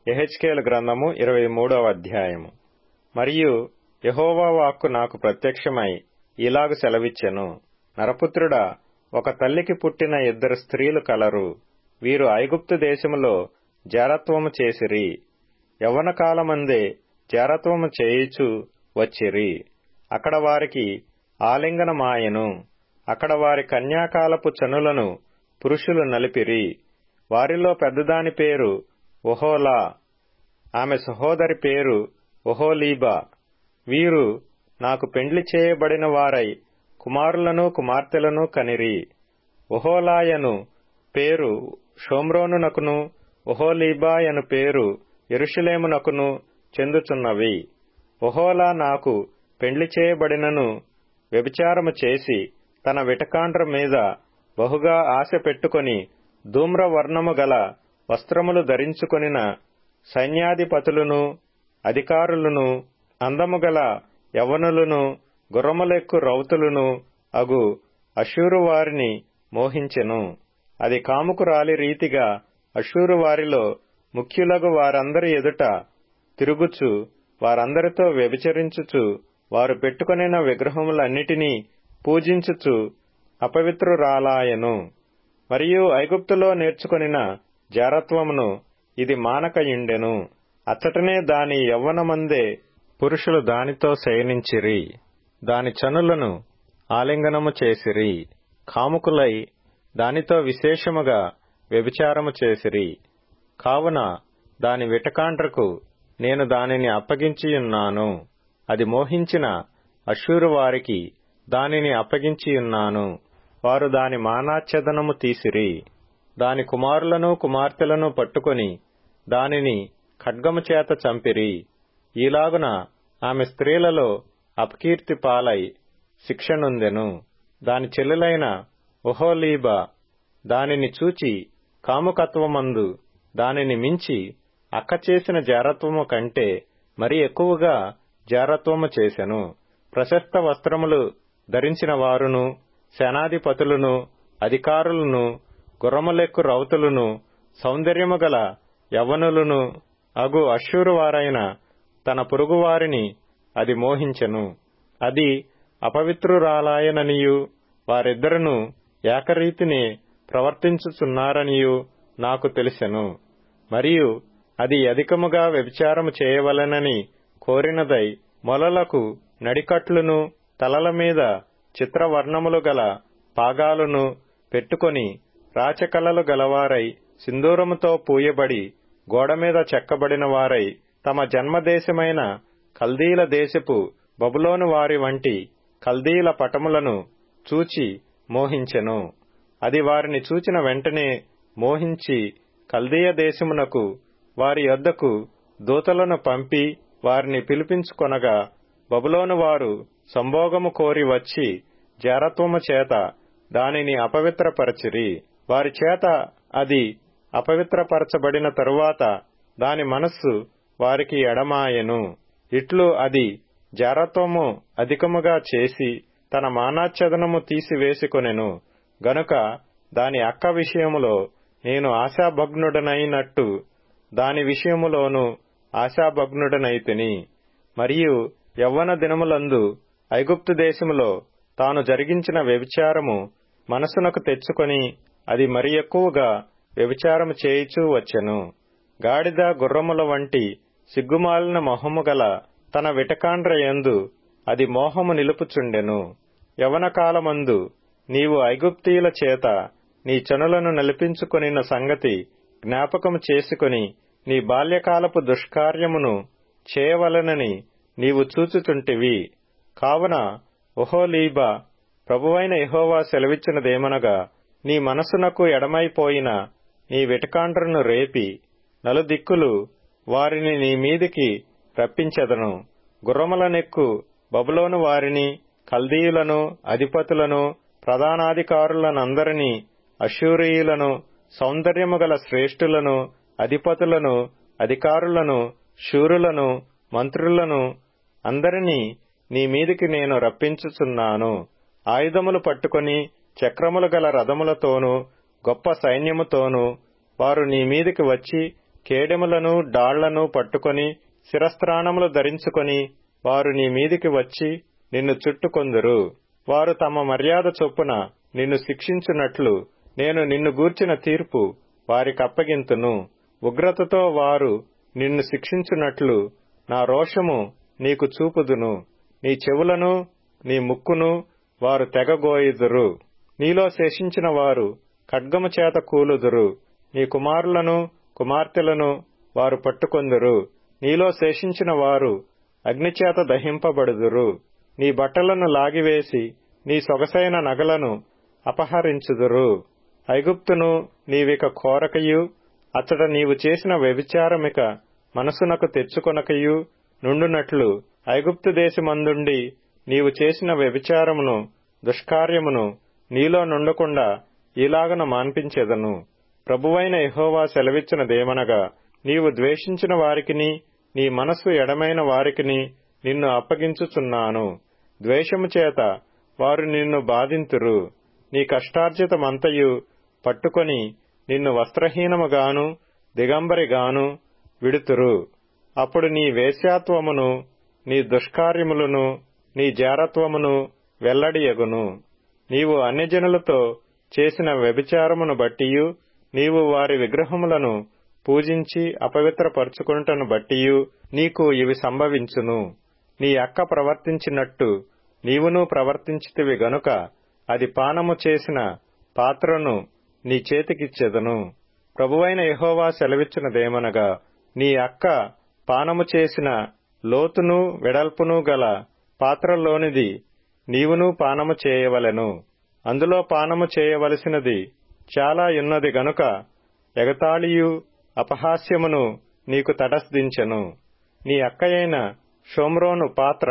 ఎహెచ్కేలు గ్రంథము ఇరవై మూడవ అధ్యాయము మరియు యహోవా వాక్కు నాకు ప్రత్యక్షమై ఇలాగు సెలవిచ్చెను నరపుత్రుడా ఒక తల్లికి పుట్టిన ఇద్దరు స్త్రీలు కలరు వీరు ఐగుప్తు దేశములో జారత్వము చేసిరి యవ్వన కాలమందే జారత్వము చేయుచు వచ్చిరి అక్కడ వారికి ఆలింగనమాయెను అక్కడ వారి కన్యాకాలపు చనులను పురుషులు నలిపిరి వారిలో పెద్దదాని పేరు ఒహోలా ఆమె సహోదరి పేరు ఒహోలీబా వీరు నాకు పెండ్లి చేయబడిన వారై కుమారులను కుమార్తెలను కనిరి ఒహోలాయను పేరు షోమ్రోనునకును ఒహోలీబాయను పేరు ఎరుషులేమునకును చెందుచున్నవి ఒహోలా నాకు పెండ్లి చేయబడినను వ్యభిచారము చేసి తన విటకాండ్ర మీద బహుగా ఆశ పెట్టుకొని ధూమ్రవర్ణము గల వస్త్రములు ధరించుకొనిన సైన్యాధిపతులను అధికారులను అందముగల యవనులను గుర్రములెక్కు రౌతులను అగు అశూరు వారిని మోహించెను అది కాముకురాలి రీతిగా అశూరు వారిలో ముఖ్యులగు వారందరి ఎదుట తిరుగుచు వారందరితో వ్యభిచరించుచు వారు పెట్టుకొనిన విగ్రహములన్నిటినీ పూజించుచు అపవిత్రురాలాయను మరియు ఐగుప్తులో నేర్చుకొనిన జారత్వమును ఇది మానకయుండెను అచ్చటనే దాని యవ్వనమందే పురుషులు దానితో శయనించిరి దాని చనులను ఆలింగనము చేసిరి కాముకులై దానితో విశేషముగా వ్యభిచారము చేసిరి కావున దాని విటకాండ్రకు నేను దానిని అప్పగించియున్నాను అది మోహించిన అశూరు వారికి దానిని అప్పగించియున్నాను వారు దాని మానాచ్ఛదనము తీసిరి దాని కుమారులను కుమార్తెలను పట్టుకొని దానిని ఖడ్గము చేత చంపిరి ఈలాగున ఆమె స్త్రీలలో అపకీర్తి పాలై శిక్షనుందెను దాని చెల్లెలైన ఒహోలీబా దానిని చూచి కాముకత్వమందు దానిని మించి అక్క చేసిన జారత్వము కంటే మరి ఎక్కువగా జారత్వము చేసెను ప్రశస్త వస్త్రములు ధరించిన వారును సేనాధిపతులను అధికారులను గుర్రములెక్కు రౌతులను సౌందర్యము గల యవ్వనులను అగు అశ్షూరు వారైన తన పొరుగువారిని అది మోహించెను అది అపవిత్రురాలాయననియు వారిద్దరును ఏకరీతిని ప్రవర్తించుచున్నారనియు నాకు తెలిసెను మరియు అది అధికముగా వ్యభిచారము చేయవలెనని కోరినదై మొలలకు నడికట్లును తలల మీద చిత్రవర్ణములు గల పాగాలును పెట్టుకొని రాచకలలు గలవారై సింధూరముతో పూయబడి గోడమీద చెక్కబడిన వారై తమ జన్మదేశమైన కల్దీల దేశపు బబులోను వారి వంటి కల్దీల పటములను చూచి మోహించెను అది వారిని చూచిన వెంటనే మోహించి కల్దీయ దేశమునకు వారి యొద్దకు దూతలను పంపి వారిని పిలిపించుకొనగా బబులోను వారు సంభోగము కోరి వచ్చి జారత్వము చేత దానిని అపవిత్రపరచిరి వారి చేత అది అపవిత్రపరచబడిన తరువాత దాని మనస్సు వారికి ఎడమాయెను ఇట్లు అది జారత్వము అధికముగా చేసి తన మానాచ్ఛదనము తీసివేసుకొనెను గనుక దాని అక్క విషయములో నేను ఆశాభగ్నుడనైనట్టు దాని విషయములోను ఆశాభగ్నుడనైతిని మరియు యవ్వన దినములందు ఐగుప్తు దేశములో తాను జరిగించిన వ్యభిచారము మనసునకు తెచ్చుకొని అది మరి ఎక్కువగా వ్యభిచారము చేయిచూ వచ్చెను గాడిద గుర్రముల వంటి సిగ్గుమాలిన మొహము గల తన విటకాండ్ర యందు అది మోహము నిలుపుచుండెను యవన కాలమందు నీవు ఐగుప్తీయుల చేత నీ చనులను నలిపించుకొనిన సంగతి జ్ఞాపకము చేసుకుని నీ బాల్యకాలపు దుష్కార్యమును చేయవలనని నీవు చూచుచుంటివి కావున ఒహోలీబా ప్రభువైన యహోవా సెలవిచ్చినదేమనగా నీ మనసునకు ఎడమైపోయిన నీ వెటకాండ్రను రేపి నలుదిక్కులు వారిని నీ మీదికి రప్పించెదను గుర్రములనెక్కు బబులోను వారిని కల్దీయులను అధిపతులను ప్రధానాధికారులనందరినీ అశూరియులను సౌందర్యము గల శ్రేష్ఠులను అధిపతులను అధికారులను శూరులను మంత్రులను అందరినీ నీ మీదికి నేను రప్పించుచున్నాను ఆయుధములు పట్టుకొని చక్రములు గల రథములతోనూ గొప్ప సైన్యముతోనూ వారు నీ మీదికి వచ్చి కేడెములను డాళ్లను పట్టుకొని శిరస్త్రాణములు ధరించుకొని వారు నీ మీదికి వచ్చి నిన్ను చుట్టుకొందురు వారు తమ మర్యాద చొప్పున నిన్ను శిక్షించున్నట్లు నేను నిన్ను గూర్చిన తీర్పు వారికప్పగింతును ఉగ్రతతో వారు నిన్ను శిక్షించున్నట్లు నా రోషము నీకు చూపుదును నీ చెవులను నీ ముక్కును వారు తెగగోయుదురు నీలో శేషించిన వారు ఖడ్గము చేత కూలుదురు నీ కుమారులను కుమార్తెలను వారు పట్టుకొందురు నీలో శేషించిన వారు అగ్నిచేత దహింపబడుదురు నీ బట్టలను లాగివేసి నీ సొగసైన నగలను అపహరించుదురు ఐగుప్తును నీవిక కోరకయు అచ్చట నీవు చేసిన వ్యభిచారమిక మనసునకు తెచ్చుకొనకయు నుండునట్లు ఐగుప్తు దేశమందుండి నీవు చేసిన వ్యభిచారమును దుష్కార్యమును నీలో నుండకుండా ఇలాగన మాన్పించెదను ప్రభువైన యహోవా సెలవిచ్చినదేమనగా నీవు ద్వేషించిన వారికిని నీ మనస్సు ఎడమైన వారికిని నిన్ను అప్పగించుచున్నాను ద్వేషము చేత వారు నిన్ను బాధింతురు నీ కష్టార్జితమంతయు పట్టుకొని నిన్ను వస్త్రహీనముగాను దిగంబరిగాను విడుతురు అప్పుడు నీ వేశ్యాత్వమును నీ దుష్కార్యములను నీ జారత్వమును వెల్లడియగును నీవు అన్యజనులతో చేసిన వ్యభిచారమును బట్టియు నీవు వారి విగ్రహములను పూజించి అపవిత్రపరుచుకుంటను బట్టియు నీకు ఇవి సంభవించును నీ అక్క ప్రవర్తించినట్టు నీవును ప్రవర్తించితివి గనుక అది పానము చేసిన పాత్రను నీ చేతికిచ్చెదను ప్రభువైన యహోవా సెలవిచ్చినదేమనగా నీ అక్క పానము చేసిన లోతును వెడల్పును గల పాత్రలోనిది నీవును పానము చేయవలెను అందులో పానము చేయవలసినది చాలా యున్నది గనుక ఎగతాళియు అపహాస్యమును నీకు తటస్థించెను నీ అక్కయైన షోమ్రోను పాత్ర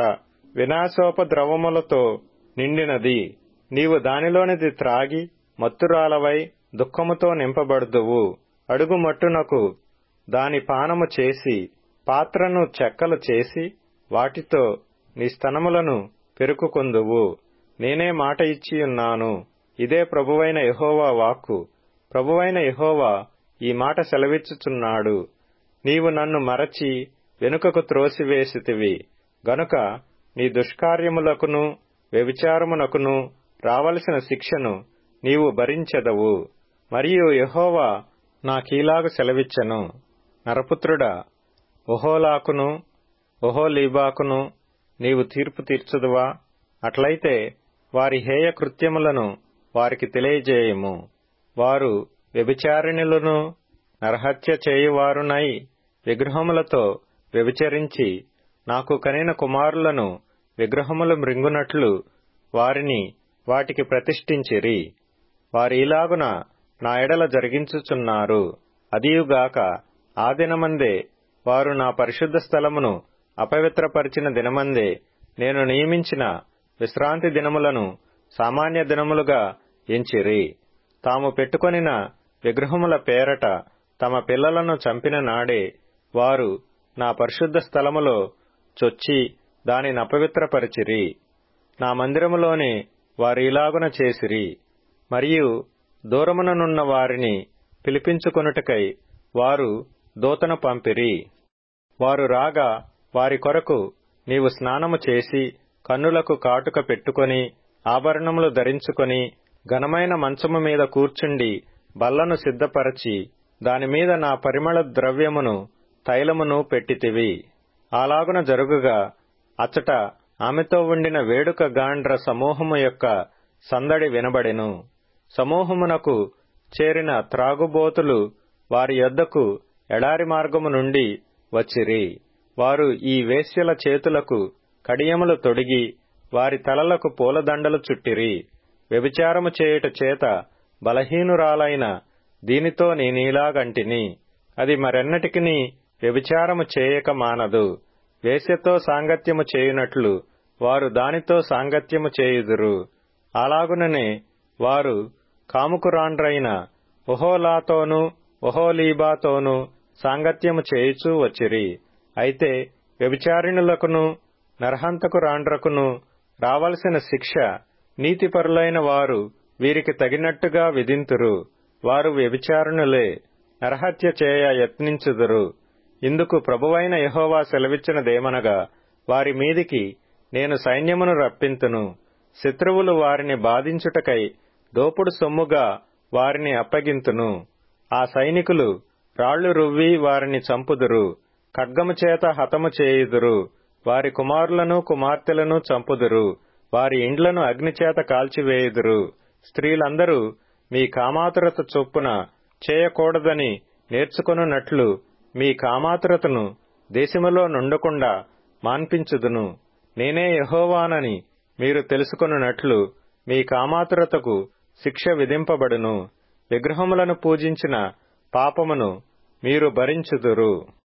వినాశోపద్రవములతో నిండినది నీవు దానిలోనిది త్రాగి మత్తురాలవై దుఃఖముతో నింపబడుదువు అడుగు మట్టునకు దాని పానము చేసి పాత్రను చెక్కలు చేసి వాటితో నీ స్తనములను పెరుకుకొందువు నేనే మాట ఇచ్చియున్నాను ఇదే ప్రభువైన యహోవా వాక్కు ప్రభువైన యహోవా ఈ మాట సెలవిచ్చుచున్నాడు నీవు నన్ను మరచి వెనుకకు త్రోసివేసితివి గనుక నీ దుష్కార్యములకును వ్యభిచారమునకును రావలసిన శిక్షను నీవు భరించెదవు మరియు యహోవా నాకీలాగు సెలవిచ్చెను నరపుత్రుడా ఒహోలాకును ఒహోలీబాకును నీవు తీర్పు తీర్చుదువా అట్లయితే వారి హేయ కృత్యములను వారికి తెలియజేయము వారు వ్యభిచారిణులను నరహత్య చేయువారునై విగ్రహములతో వ్యభిచరించి నాకు కనిన కుమారులను విగ్రహములు మృంగునట్లు వారిని వాటికి ప్రతిష్ఠించిరి వారిలాగున నా ఎడల జరిగించుచున్నారు అదియుగాక ఆ దినమందే వారు నా పరిశుద్ధ స్థలమును అపవిత్రపరిచిన దినమందే నేను నియమించిన విశ్రాంతి దినములను సామాన్య దినములుగా ఎంచిరి తాము పెట్టుకొనిన విగ్రహముల పేరట తమ పిల్లలను చంపిన నాడే వారు నా పరిశుద్ధ స్థలములో చొచ్చి దానిని అపవిత్రపరిచిరి నా మందిరములోనే వారిలాగున చేసిరి మరియు దూరముననున్న వారిని పిలిపించుకొనుటకై వారు దూతను పంపిరి వారు రాగా వారి కొరకు నీవు స్నానము చేసి కన్నులకు కాటుక పెట్టుకొని ఆభరణములు ధరించుకొని ఘనమైన మంచము మీద కూర్చుండి బల్లను సిద్ధపరచి దానిమీద నా పరిమళ ద్రవ్యమును తైలమును పెట్టితివి అలాగున జరుగుగా అచ్చట ఆమెతో ఉండిన వేడుక గాండ్ర సమూహము యొక్క సందడి వినబడెను సమూహమునకు చేరిన త్రాగుబోతులు వారి యొద్దకు ఎడారి మార్గము నుండి వచ్చిరి వారు ఈ వేశ్యల చేతులకు కడియములు తొడిగి వారి తలలకు పూలదండలు చుట్టిరి వ్యభిచారము చేయుట చేత బలహీనురాలైన దీనితో నేనీలాగంటిని అది మరెన్నటికిని వ్యభిచారము చేయక మానదు వేశ్యతో సాంగత్యము చేయునట్లు వారు దానితో సాంగత్యము చేయుదురు అలాగుననే వారు కాముకురాండ్రైన ఒహోలాతోనూ ఒహోలీబాతోనూ సాంగత్యము చేయుచూ వచ్చిరి అయితే వ్యభిచారిణులకును నరహంతకు రాండ్రకును రావలసిన శిక్ష నీతిపరులైన వారు వీరికి తగినట్టుగా విధింతురు వారు వ్యభిచారణులే నరహత్య చేయ యత్నించుదురు ఇందుకు ప్రభువైన యహోవా సెలవిచ్చినదేమనగా వారి మీదికి నేను సైన్యమును రప్పింతును శత్రువులు వారిని బాధించుటకై దోపుడు సొమ్ముగా వారిని అప్పగింతును ఆ సైనికులు రాళ్లు రువ్వి వారిని చంపుదురు ఖడ్గము చేత హతము చేయుదురు వారి కుమారులను కుమార్తెలను చంపుదురు వారి ఇండ్లను అగ్నిచేత కాల్చివేయుదురు స్త్రీలందరూ మీ కామాతురత చొప్పున చేయకూడదని నేర్చుకొనున్నట్లు మీ కామాతురతను దేశములో నుండకుండా మాన్పించుదును నేనే యహోవానని మీరు తెలుసుకొనున్నట్లు మీ కామాతురతకు శిక్ష విధింపబడును విగ్రహములను పూజించిన పాపమును మీరు భరించుదురు